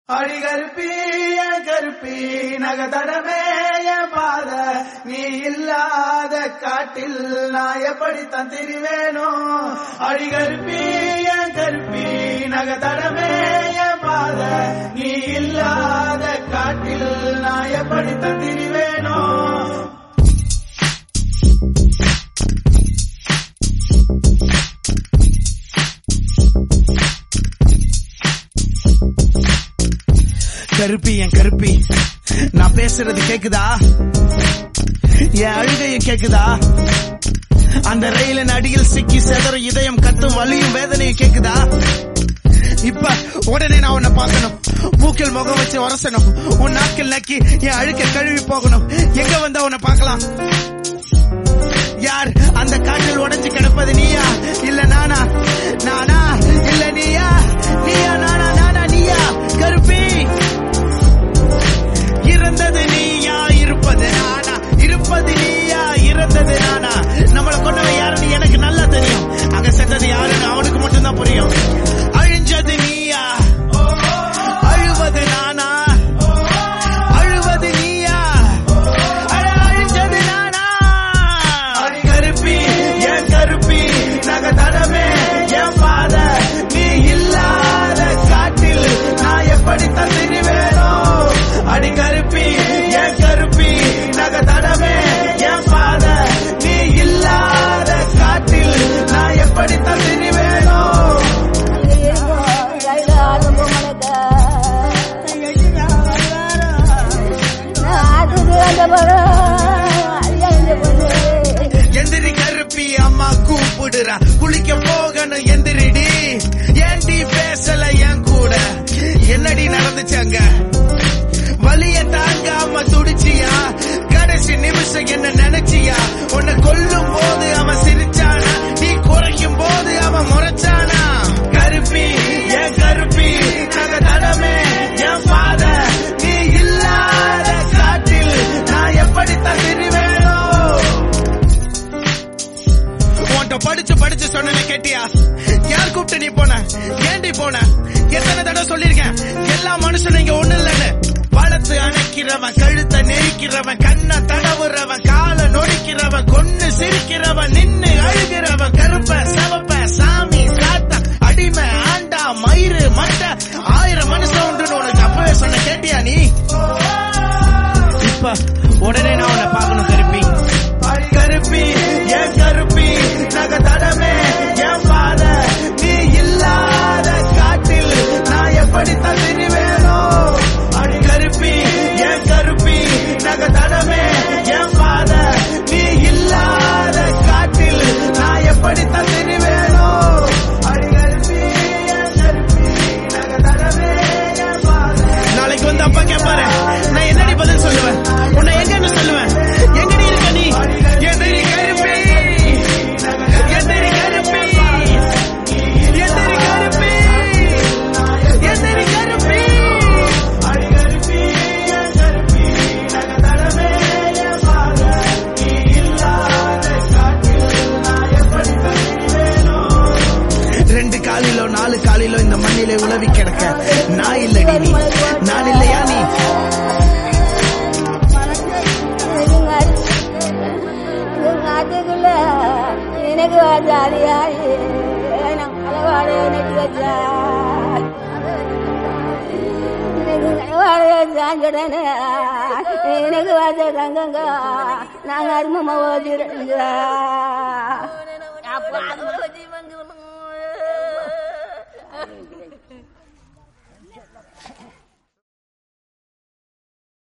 அடி கருப்பி என் கருப்பி நகதடமே என் பாத நீ இல்லாத காட்டில் நான் எப்படித்தான் திரிவேனோ அடி கருப்பி என் கருப்பி நகதடமே என் பாத நீ இல்லாத காட்டில் நான் எப்படித்தான் திரிவேனோ கருப்பி என் கருப்பி நான் பேசுறது கேக்குதா என் அழுகையும் கேக்குதா அந்த ரயிலின் அடியில் சிக்கி செதறும் இதயம் கத்தும் வலியும் வேதனையும் கேக்குதா இப்ப உடனே நான் உன்னை பார்க்கணும் மூக்கில் முகம் வச்சு உரசணும் உன் நாக்கில் நக்கி என் அழுக்க கழுவி போகணும் எங்க வந்தா உன்னை பார்க்கலாம் யார் அந்த காற்றில் உடைஞ்சு கிடப்பது நீயா இல்ல நானா நானா இல்ல நீயா நீயா நானா நானா நீயா கருப்பி இறந்தது நீயா இருப்பது நானா இருப்பது நீயா இறந்தது நானா நம்மளை கொண்டவன் யாருன்னு எனக்கு நல்லா தெரியும் அங்க செத்தது யாருன்னு அவனுக்கு மட்டும்தான் புரியும் அழிஞ்சது நீயா அழுவது நானா அழுவது நீயா அட அழிஞ்சது நானா அடி கருப்பி என் கருப்பி நகதடமே என் பாத நீ இல்லாத காட்டில் நான் எப்படி தந்திருவேனோ அடி கருப்பி என் கருப்பி நகதடமே என் பாத நீ இல்லாத காட்டில் நான் எப்படி தந்திருவேனோ எந்திரி கருப்பி அம்மா கூப்பிடுறா குளிக்க போகணும் எந்திரிடி ஏன்டி பேசல என் கூட என்னடி நடந்துச்சாங்க வலிய தாங்காம துடிச்சியா கடைசி நிமிஷம் என்ன நினைச்சியா உன்னை கொல்லும் போது அவன் சிரிச்சானா நீ குறைக்கும் போது அவன் முறைச்சானா கருப்பி என் கருப்பி நகதடமே என் பாத நீ இல்லாத காட்டில் நான் எப்படி தந்திருவேனோ உன்கிட்ட படிச்சு படிச்சு சொன்ன கேட்டியா யார் கூப்பிட்டு நீ போன ஏண்டி போன எத்தனை தடவை சொல்லிருக்கேன் எல்லா மனுஷனும் இங்க ஒண்ணு இல்லைன்னு வளர்த்து அணைக்கிறவன் கழுத்தை நெரிக்கிறவன் கண்ணை தடவுறவன் காலை நொடிக்கிறவன் கொன்னு சிரிக்கிறவன் நின்னு அழுகிறவன் கருப்ப சவப்ப சாமி சாத்தா அடிமை ஆண்டா மயிறு மட்டை ஆயிரம் மனுஷன் உண்டுன்னு உனக்கு அப்பவே சொன்ன கேட்டியா நீ இப்ப உடனே நான் உன்னை பார்க்கணும் கருப்பி அடி கருப்பி என் கருப்பி நகதடமே என் பாத நீ இல்லாத காட்டில் நான் எப்படி தந்திருவேனோ அடி கருப்பி என் கருப்பி நகதடமே என் பாத நீ இல்லாத காட்டில் நான் எப்படி தந்திருவேனோ அடி கருப்பி என் கருப்பி நகதடமே என் பாத நாளைக்கு வந்து அப்பா கேட்பாரு நான் என்னடி பதில் சொல்லுவேன் உன்னை எங்கன்னு சொல்லுவேன் எங்கடி இருக்க நீ எதிரி கருப்பி எதிரி கருப்பி எதிரி கருப்பி எதிரி கருப்பி அடி கருப்பி என் கருப்பி நகதடமே என் பாத நீ இல்லாத காட்டில் நான் எப்படி தந்திருவேனோ ரெண்டு காலிலோ நாலு காலிலோ இந்த மண்ணிலே உலவி கிடக்க நான் இல்லடி நீ நான் இல்லையா நீ எனக்கு ஜாலியாயி அளவாடு எனக்கு வச்சா எனக்கு அளவாடு சாஞ்சுடனே எனக்கு வச்ச தங்கங்க நாங்க அருமமா ஓதிருங்க அப்பா